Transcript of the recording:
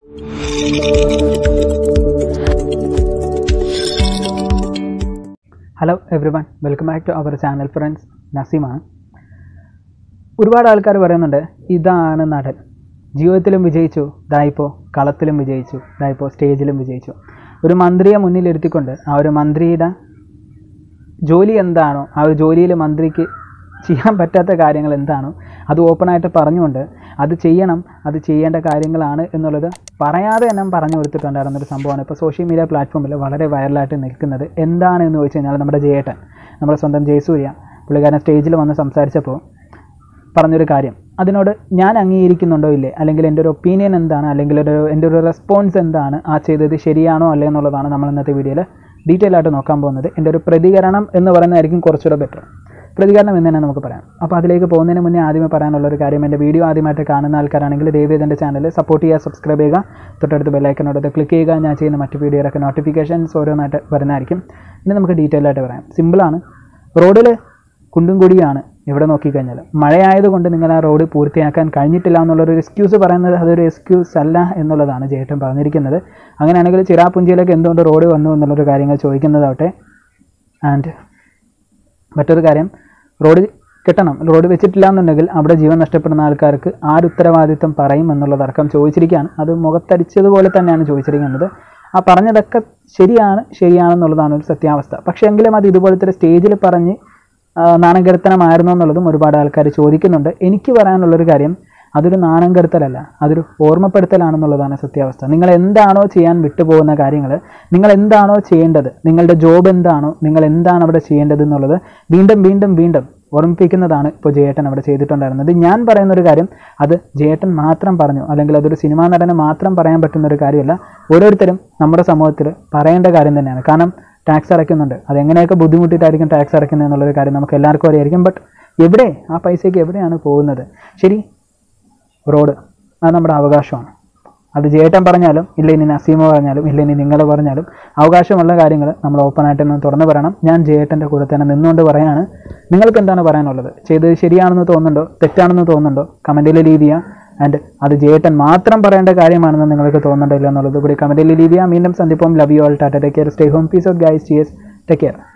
hello everyone welcome back to our channel friends നസീമാണ് ഒരുപാട് ആൾക്കാർ പറയുന്നുണ്ട് ഇതാണ് നടൻ ജീവിതത്തിലും വിജയിച്ചു ദായിപ്പോൾ കളത്തിലും വിജയിച്ചു ദായിപ്പോൾ സ്റ്റേജിലും വിജയിച്ചു ഒരു മന്ത്രിയെ മുന്നിലിരുത്തിക്കൊണ്ട് ആ ഒരു മന്ത്രിയുടെ ജോലി എന്താണോ ആ ഒരു ജോലിയിൽ മന്ത്രിക്ക് ചെയ്യാൻ പറ്റാത്ത കാര്യങ്ങൾ എന്താണോ അത് ഓപ്പണായിട്ട് പറഞ്ഞുകൊണ്ട് അത് ചെയ്യണം അത് ചെയ്യേണ്ട കാര്യങ്ങളാണ് എന്നുള്ളത് പറയാതെ തന്നെ പറഞ്ഞു കൊടുത്തിട്ടുണ്ടായിരുന്ന ഒരു സംഭവമാണ് ഇപ്പോൾ സോഷ്യൽ മീഡിയ പ്ലാറ്റ്ഫോമിൽ വളരെ വൈറലായിട്ട് നിൽക്കുന്നത് എന്താണ് എന്ന് ചോദിച്ചു കഴിഞ്ഞാൽ നമ്മുടെ ജയേട്ടൻ നമ്മുടെ സ്വന്തം ജയസൂര്യ പുള്ളിക്കാരൻ സ്റ്റേജിൽ വന്ന് സംസാരിച്ചപ്പോൾ പറഞ്ഞൊരു കാര്യം അതിനോട് ഞാൻ അംഗീകരിക്കുന്നുണ്ടോ ഇല്ലേ അല്ലെങ്കിൽ എൻ്റെ ഒരു ഒപ്പീനിയൻ എന്താണ് അല്ലെങ്കിൽ ഒരു എൻ്റെ ഒരു റെസ്പോൺസ് എന്താണ് ആ ചെയ്തത് ശരിയാണോ അല്ലേ എന്നുള്ളതാണ് നമ്മൾ ഇന്നത്തെ വീഡിയോയിൽ ഡീറ്റെയിൽ ആയിട്ട് നോക്കാൻ പോകുന്നത് എൻ്റെ ഒരു പ്രതികരണം എന്ന് പറയുന്നതായിരിക്കും കുറച്ചുകൂടെ ബെറ്റർ പ്രതികരണം എന്ന് തന്നെ നമുക്ക് പറയാം അപ്പോൾ അതിലേക്ക് പോകുന്നതിന് മുന്നേ ആദ്യമേ പറയാനുള്ള ഒരു കാര്യം എൻ്റെ വീഡിയോ ആദ്യമായിട്ട് കാണുന്ന ആൾക്കാരാണെങ്കിൽ ദയവേദ് എൻ്റെ ചാനൽ സപ്പോർട്ട് ചെയ്യുക സബ്സ്ക്രൈബ് ചെയ്യുക തൊട്ടടുത്ത് ബെല്ലൈക്കനോട് ക്ലിക്ക് ചെയ്യുക ഞാൻ ചെയ്യുന്ന മറ്റ് വീഡിയോയിലൊക്കെ നോട്ടിഫിക്കേഷൻസ് ഓരോന്നായിട്ട് വരുന്നതായിരിക്കും ഇനി നമുക്ക് ഡീറ്റെയിൽ ആയിട്ട് പറയാം സിമ്പിളാണ് റോഡിൽ കുണ്ടും കുടിയാണ് എവിടെ നോക്കിക്കഴിഞ്ഞാൽ മഴയായതുകൊണ്ട് നിങ്ങൾ ആ റോഡ് പൂർത്തിയാക്കാൻ കഴിഞ്ഞിട്ടില്ല എന്നുള്ളൊരു എക്സ്ക്യൂസ് പറയുന്നത് അതൊരു എക്സ്ക്യൂസ് അല്ല എന്നുള്ളതാണ് ജേട്ടൻ പറഞ്ഞിരിക്കുന്നത് അങ്ങനെയാണെങ്കിൽ ചിറാപുഞ്ചിയിലേക്ക് എന്തുകൊണ്ട് റോഡ് വന്നു എന്നുള്ളൊരു കാര്യങ്ങൾ ചോദിക്കുന്നതാവട്ടെ ആൻഡ് മറ്റൊരു കാര്യം റോഡ് കെട്ടണം റോഡ് വെച്ചിട്ടില്ല എന്നുണ്ടെങ്കിൽ അവിടെ ജീവൻ നഷ്ടപ്പെടുന്ന ആൾക്കാർക്ക് ആര് ഉത്തരവാദിത്വം പറയും എന്നുള്ളതടക്കം ചോദിച്ചിരിക്കുകയാണ് അത് മുഖത്തടിച്ചതുപോലെ തന്നെയാണ് ചോദിച്ചിരിക്കുന്നത് ആ പറഞ്ഞതൊക്കെ ശരിയാണ് ശരിയാണെന്നുള്ളതാണ് ഒരു സത്യാവസ്ഥ പക്ഷേ എങ്കിലും അത് ഇതുപോലത്തെ ഒരു സ്റ്റേജിൽ പറഞ്ഞ് ആ, നാണം കെടുത്തണമായിരുന്നു എന്നുള്ളതും ഒരുപാട് ആൾക്കാർ ചോദിക്കുന്നുണ്ട് എനിക്ക് പറയാനുള്ളൊരു കാര്യം അതൊരു നാണം കെടുത്തലല്ല അതൊരു ഓർമ്മപ്പെടുത്തലാണെന്നുള്ളതാണ് സത്യാവസ്ഥ നിങ്ങൾ എന്താണോ ചെയ്യാൻ വിട്ടുപോകുന്ന കാര്യങ്ങൾ നിങ്ങൾ എന്താണോ ചെയ്യേണ്ടത് നിങ്ങളുടെ ജോബ് എന്താണോ നിങ്ങൾ എന്താണ് അവിടെ ചെയ്യേണ്ടത് എന്നുള്ളത് വീണ്ടും വീണ്ടും വീണ്ടും ഓർമ്മിപ്പിക്കുന്നതാണ് ഇപ്പോൾ ജയേട്ടൻ അവിടെ ചെയ്തിട്ടുണ്ടായിരുന്നത് ഞാൻ പറയുന്ന ഒരു കാര്യം അത് ജയേട്ടൻ മാത്രം പറഞ്ഞു അല്ലെങ്കിൽ അതൊരു സിനിമാ നടന് മാത്രം പറയാൻ പറ്റുന്ന ഒരു കാര്യമല്ല ഓരോരുത്തരും നമ്മുടെ സമൂഹത്തിൽ പറയേണ്ട കാര്യം തന്നെയാണ് കാരണം ടാക്സ് അടയ്ക്കുന്നുണ്ട് അത് എങ്ങനെയൊക്കെ ബുദ്ധിമുട്ടിയിട്ടായിരിക്കും ടാക്സ് അടയ്ക്കുന്നത് എന്നുള്ളൊരു കാര്യം നമുക്ക് എല്ലാവർക്കും അറിയായിരിക്കും ബട്ട് എവിടെ ആ പൈസയ്ക്ക് എവിടെയാണ് പോകുന്നത് ശരി റോഡ് അത് നമ്മുടെ അവകാശമാണ് അത് ജേട്ടൻ പറഞ്ഞാലും ഇല്ല ഇനി നസീമ പറഞ്ഞാലും ഇല്ല ഇനി നിങ്ങൾ പറഞ്ഞാലും അവകാശമുള്ള കാര്യങ്ങൾ നമ്മൾ ഓപ്പണായിട്ട് ഒന്ന് തുറന്നു പറയണം ഞാൻ ജേട്ടൻ്റെ കൂടെ തന്നെ നിന്നുകൊണ്ട് പറയാണ് നിങ്ങൾക്ക് എന്താണ് പറയാനുള്ളത് ചെയ്തത് ശരിയാണെന്ന് തോന്നുന്നുണ്ടോ തെറ്റാണെന്ന് തോന്നുന്നുണ്ടോ കമൻറ്റിൽ ലീവ് ചെയ്യുക ആൻഡ് അത് ജേട്ടൻ മാത്രം പറയേണ്ട കാര്യമാണെന്ന് നിങ്ങൾക്ക് തോന്നുന്നുണ്ടോ ഇല്ല എന്നുള്ളത് കൂടി കമൻറ്റിൽ ലീവ് ചെയ്യുക വീണ്ടും സന്ദിപ്പം love you all tata take care stay home peace of guys cheers take care